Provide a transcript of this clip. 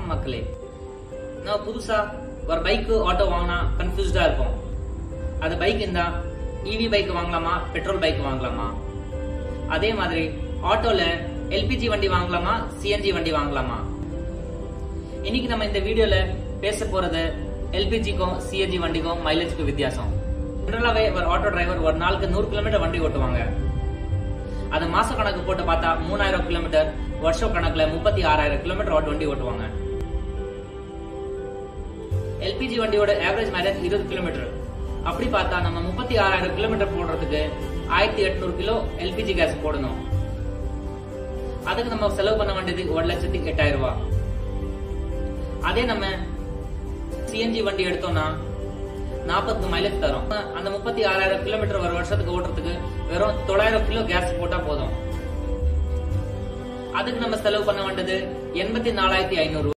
வணக்கம் மக்களே நம்ம புதுசா ஒரு பைக் ஆட்டோ வாங்கினா கன்ஃபியூஸ்டா இருக்கும் அது பைக் இருந்தா இவி பைக் வாங்கலாமா பெட்ரோல் பைக் வாங்கலாமா அதே மாதிரி ஆட்டோல எல்பிஜி வண்டி வாங்கலாமா சிஎன்ஜி வண்டி வாங்கலாமா இன்னைக்கு நம்ம இந்த வீடியோல பேச போறது எல்பிஜிக்கும் சிஎன்ஜி வண்டிக்கும் மைலேஜ்க்கு வித்தியாசம் ஜெனரலாவே ஒரு ஆட்டோ டிரைவர் ஒரு நாளுக்கு நூறு கிலோமீட்டர் வண்டி ஓட்டுவாங்க அது மாச கணக்கு போட்டு பார்த்தா மூணாயிரம் கிலோமீட்டர் வருஷ கணக்குல முப்பத்தி ஆறாயிரம் கிலோமீட்டர் ஆட்டோ வண்டி ஓட்டுவாங்க எல்பிஜி வண்டியோட ஆவரேஜ் மைலேஜ் இருபது கிலோமீட்டர் அப்படி பார்த்தா நம்ம முப்பத்தி ஆறாயிரம் கிலோமீட்டர் போடுறதுக்கு ஆயிரத்தி எட்நூறு கிலோ எல்பிஜி கேஸ் போடணும் அதுக்கு நம்ம செலவு பண்ண வேண்டியது ஒரு லட்சத்தி எட்டாயிரம் ரூபாய் அதே நம்ம சிஎன்ஜி வண்டி எடுத்தோம்னா நாற்பத்தி மைலேஜ் தரும் அந்த முப்பத்தி ஆறாயிரம் கிலோமீட்டர் ஒரு வருஷத்துக்கு ஓட்டுறதுக்கு வெறும் தொள்ளாயிரம் கிலோ கேஸ் போட்டா போதும் அதுக்கு நம்ம செலவு பண்ண வேண்டியது எண்பத்தி நாலாயிரத்தி ஐநூறு